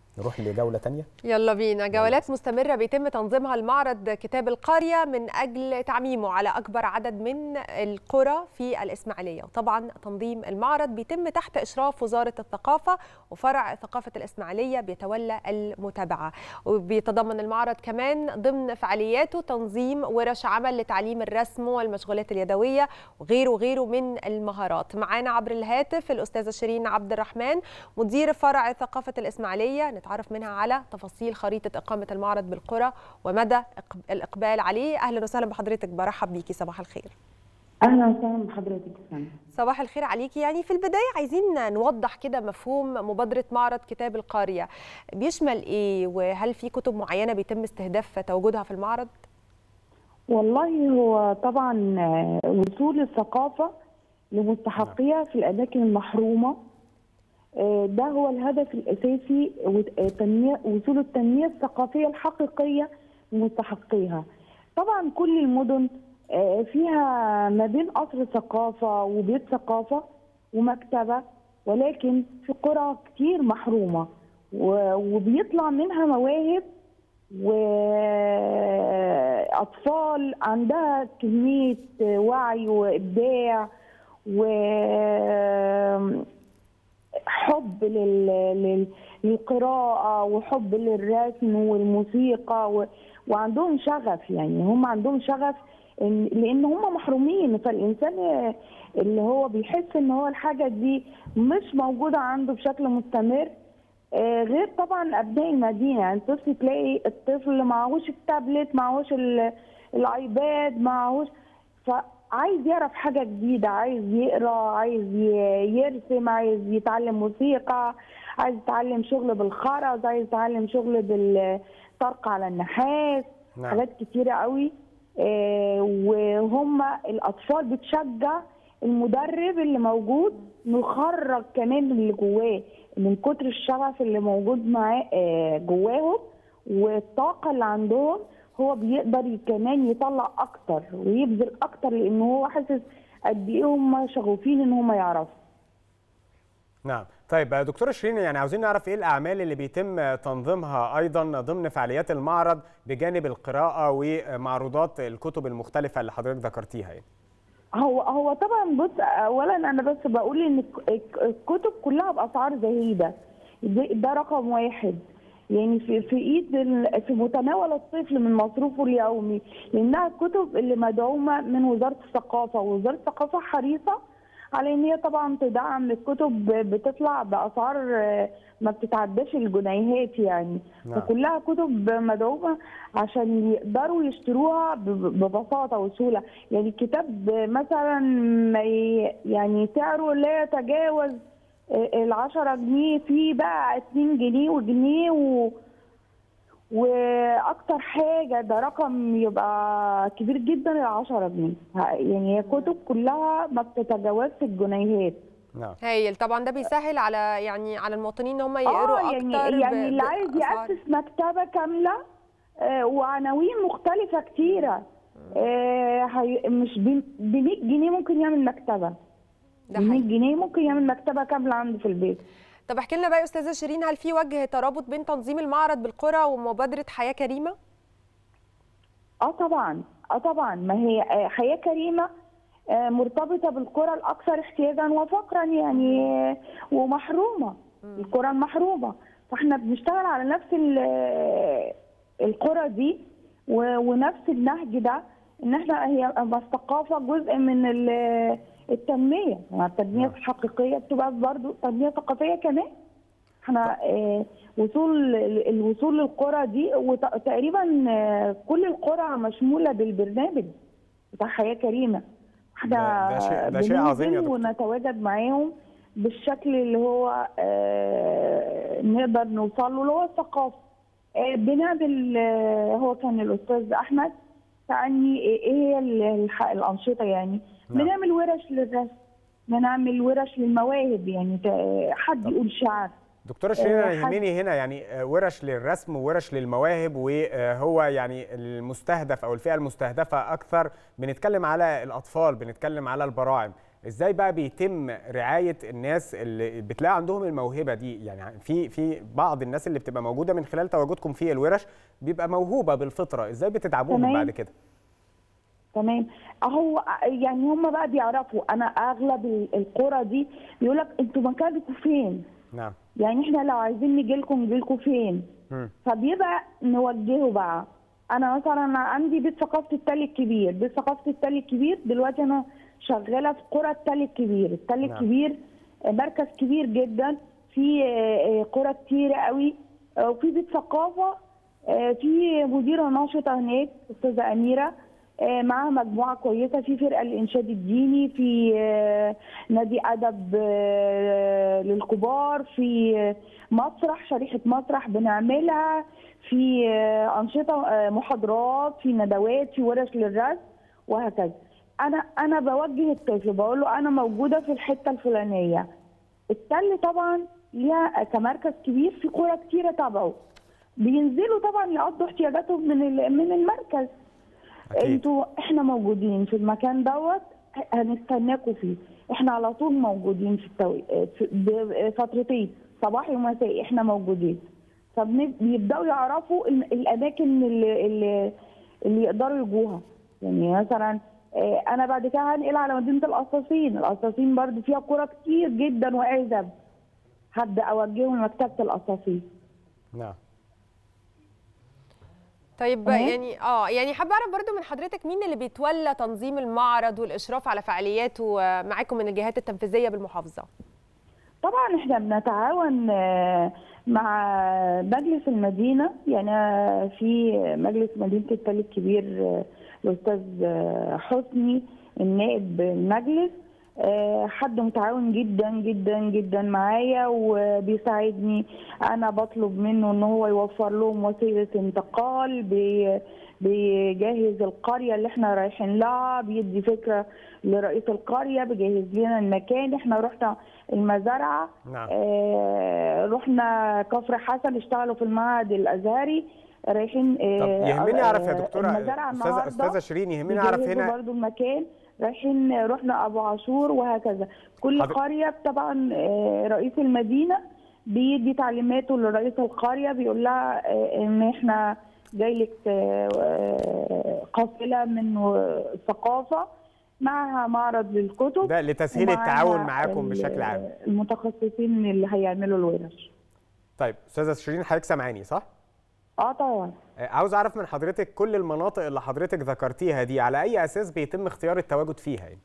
نروح لجوله تانية يلا بينا جولات مستمره بيتم تنظيمها المعرض كتاب القريه من اجل تعميمه على اكبر عدد من القرى في الاسماعيليه وطبعا تنظيم المعرض بيتم تحت اشراف وزاره الثقافه وفرع ثقافه الاسماعيليه بيتولى المتابعه وبيتضمن المعرض كمان ضمن فعالياته تنظيم ورش عمل لتعليم الرسم والمشغولات اليدويه وغيره وغيره من المهارات معانا عبر الهاتف الاستاذه شيرين عبد الرحمن مدير فرع ثقافه الاسماعيليه نتعرف منها على تفاصيل خريطه اقامه المعرض بالقرى ومدى الاقبال عليه اهلا وسهلا بحضرتك برحب بيكي صباح الخير اهلا وسهلا بحضرتك سنة. صباح الخير عليكي يعني في البدايه عايزين نوضح كده مفهوم مبادره معرض كتاب القاريه بيشمل ايه وهل في كتب معينه بيتم استهداف تواجدها في المعرض والله هو طبعا وصول الثقافه لمستحقيها في الاماكن المحرومه ده هو الهدف الاساسي تنميه وصول التنميه الثقافيه الحقيقيه لمستحقيها طبعا كل المدن فيها ما بين قصر ثقافه وبيت ثقافه ومكتبه ولكن في قرى كتير محرومه وبيطلع منها مواهب واطفال عندها كميه وعي وابداع و حب لل... لل... للقراءة وحب للرسم والموسيقى و... وعندهم شغف يعني هم عندهم شغف إن... لأن هم محرومين فالإنسان اللي هو بيحس إن هو الحاجة دي مش موجودة عنده بشكل مستمر آه غير طبعا أبناء المدينة يعني الطفل تلاقي الطفل معهوش التابلت معهوش ال... الآيباد معهوش ف عايز يعرف حاجة جديدة عايز يقرا عايز يرسم عايز يتعلم موسيقى عايز يتعلم شغل بالخرز عايز يتعلم شغل بالطرق على النحاس نعم. حاجات كتيرة قوي آه وهم الأطفال بتشجع المدرب اللي موجود نخرج كمان اللي جواه من كتر الشغف اللي موجود معاه آه جواهم والطاقة اللي عندهم هو بيقدر كمان يطلع اكتر ويبذل اكتر لان هو حاسس قد ايه هم شغوفين ان هم يعرفوا نعم طيب دكتوره شيرين يعني عاوزين نعرف ايه الاعمال اللي بيتم تنظيمها ايضا ضمن فعاليات المعرض بجانب القراءه ومعروضات الكتب المختلفه اللي حضرتك ذكرتيها يعني. هو هو طبعا بص اولا انا بس بقول ان الكتب كلها باسعار زهيده ده رقم واحد يعني في في ايد في متناول الطفل من مصروفه اليومي لانها الكتب اللي مدعومه من وزاره الثقافه ووزاره الثقافه حريصه على ان هي طبعا تدعم الكتب بتطلع باسعار ما بتتعداش الجنيهات يعني نعم. فكلها كتب مدعومه عشان يقدروا يشتروها ببساطه وسهوله يعني الكتاب مثلا يعني سعره لا يتجاوز ال 10 جنيه في بقى 2 جنيه وجنيه و... واكتر حاجه ده رقم يبقى كبير جدا ال 10 جنيه يعني هي كتب كلها ما بتتجاوزش الجنيهات نعم هايل طبعا ده بيسهل على يعني على المواطنين ان هم يقروا آه يعني اكتر يعني اللي عايز ياسس مكتبه كامله آه وعناوين مختلفه كتيره آه مش ب 100 جنيه ممكن يعمل مكتبه ب 100 جنيه ممكن يعمل مكتبه كامله عنده في البيت طب احكي لنا بقى يا استاذه شيرين هل في وجه ترابط بين تنظيم المعرض بالقرى ومبادره حياه كريمه اه طبعا اه طبعا ما هي حياه كريمه مرتبطه بالقرى الاكثر احتياجا وفقرا يعني ومحرومه القرى المحرومه فاحنا بنشتغل على نفس القرى دي ونفس النهج ده ان احنا هي الثقافه جزء من التنميه التنميه الحقيقيه بتبقى برضه تنميه ثقافيه كمان احنا اه وصول الوصول للقرى دي وتقريبا اه كل القرى مشموله بالبرنامج بتاع حياه كريمه احنا ده شيء ده شيء عظيم يا دكتور ونتواجد معاهم بالشكل اللي هو اه نقدر نوصل له اللي هو الثقافه بنعمل هو كان الاستاذ احمد سالني ايه هي الانشطه يعني نعم. بنعمل ورش للرسم بنعمل ورش للمواهب يعني حد يقول شعر دكتوره شيرين انا يهمني هنا يعني ورش للرسم وورش للمواهب وهو يعني المستهدف او الفئه المستهدفه اكثر بنتكلم على الاطفال بنتكلم على البراعم ازاي بقى بيتم رعايه الناس اللي بتلاقي عندهم الموهبه دي يعني في في بعض الناس اللي بتبقى موجوده من خلال تواجدكم في الورش بيبقى موهوبه بالفطره ازاي بتدعموهم تمام. بعد كده تمام اهو يعني هم بقى بيعرفوا انا اغلب ال- القرى دي بيقول لك انتوا مكانكم فين نعم يعني احنا لو عايزين نجي لكم نجي لكم فين مم. فبيبقى نوجهه بقى انا مثلا أنا عندي بيت ثقافه التل الكبير بيت ثقافه التل الكبير دلوقتي انا شغاله في قرى التل الكبير التل نعم. الكبير آه، مركز كبير جدا في آه، آه، قرى كتيره قوي آه، وفي بيت ثقافه آه، في مديره ناشطه هناك استاذه اميره آه، معاها مجموعه كويسه في فرقه الانشاد الديني في آه، نادي ادب آه، للكبار في آه، مسرح شريحه مسرح بنعملها في آه، انشطه آه، محاضرات في ندوات في ورش للرسم وهكذا انا انا بوجه الطفل بقول له انا موجوده في الحته الفلانيه التل طبعا ليها كمركز كبير في قرى كتيره تبعه بينزلوا طبعا يقضوا احتياجاتهم من ال- من المركز أكيد. انتوا احنا موجودين في المكان دوت هنستناكم فيه احنا على طول موجودين في, التو... في ب- فترتين صباحي ومسائي احنا موجودين فبيبداوا يعرفوا ال- الاماكن اللي, اللي اللي يقدروا يجوها يعني مثلا آه، انا بعد كده هنقل على مدينه القصاصين القصاصين برضو فيها قرى كتير جدا وعزب هبدا اوجههم لمكتبه القصاصين نعم طيب تمام. يعني اه يعني حابه اعرف برضو من حضرتك مين اللي بيتولى تنظيم المعرض والاشراف على فعالياته آه، معاكم من الجهات التنفيذيه بالمحافظه طبعا احنا بنتعاون آه، مع مجلس المدينه يعني آه، في مجلس مدينه التل الكبير آه، الاستاذ آه، حسني النائب المجلس آه، حد متعاون جدا جدا جدا معايا وبيساعدني انا بطلب منه ان هو يوفر لهم وسيله انتقال بي- بيجهز القريه اللي احنا رايحين لها بيدي فكره لرئيس القريه بيجهز لنا المكان احنا رحنا المزارعه نعم. آه رحنا كفر حسن اشتغلوا في المعهد الازهري رايحين طب آه يهمني اعرف يا آه، دكتوره المزارعه استاذه النهارده استاذه شيرين يهمني اعرف بيجهزوا هنا برضو المكان رايحين رحنا ابو عاشور وهكذا كل حضر- قريه طبعا آه، رئيس المدينه بيدي تعليماته لرئيس القريه بيقول لها آه، ان احنا جاي لك آه، آه، قافله من الثقافه معها معرض للكتب ده لتسهيل ومعاها التعاون معاكم ال- بشكل عام المتخصصين اللي هيعملوا الورش طيب استاذه شيرين حضرتك سامعاني صح اه طبعا آه، عاوز اعرف من حضرتك كل المناطق اللي حضرتك ذكرتيها دي على اي اساس بيتم اختيار التواجد فيها يعني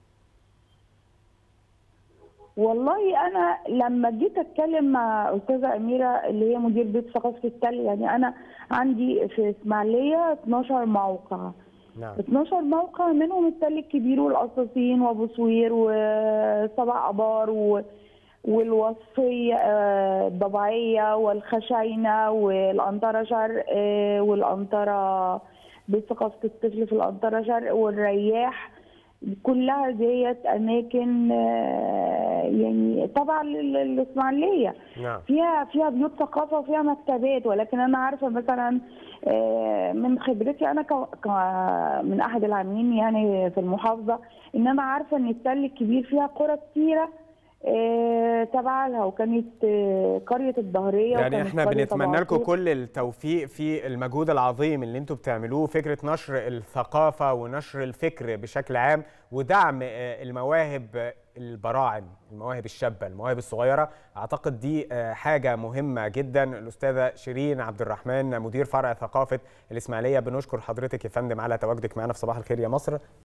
والله انا لما جيت اتكلم مع استاذه اميره اللي هي مدير بيت ثقافه التل يعني انا عندي في اسماعيليه 12 موقع نعم 12 موقع منهم التل الكبير والقصاصين وابو سوير وسبع ابار و والوصفية آه، الضبعية والخشاينة والأنطرة شرق آه، والأنطرة بثقافة الطفل في الأنطرة شرق والرياح كلها ديت أماكن آه، يعني طبعا لل- للإسماعيلية نعم فيها فيها بيوت ثقافه وفيها مكتبات ولكن انا عارفه مثلا آه، من خبرتي انا ك... ك... من احد العاملين يعني في المحافظه ان انا عارفه ان التل الكبير فيها قرى كتيره آه، تبع لها وكانت آه، قريه الظهريه يعني وكانت احنا قرية بنتمنى أبو لكم عاشور. كل التوفيق في المجهود العظيم اللي انتم بتعملوه فكره نشر الثقافه ونشر الفكر بشكل عام ودعم آه، المواهب آه، البراعم المواهب الشابه المواهب الصغيره اعتقد دي آه، حاجه مهمه جدا الاستاذه شيرين عبد الرحمن مدير فرع ثقافه الاسماعيليه بنشكر حضرتك يا فندم على تواجدك معنا في صباح الخير يا مصر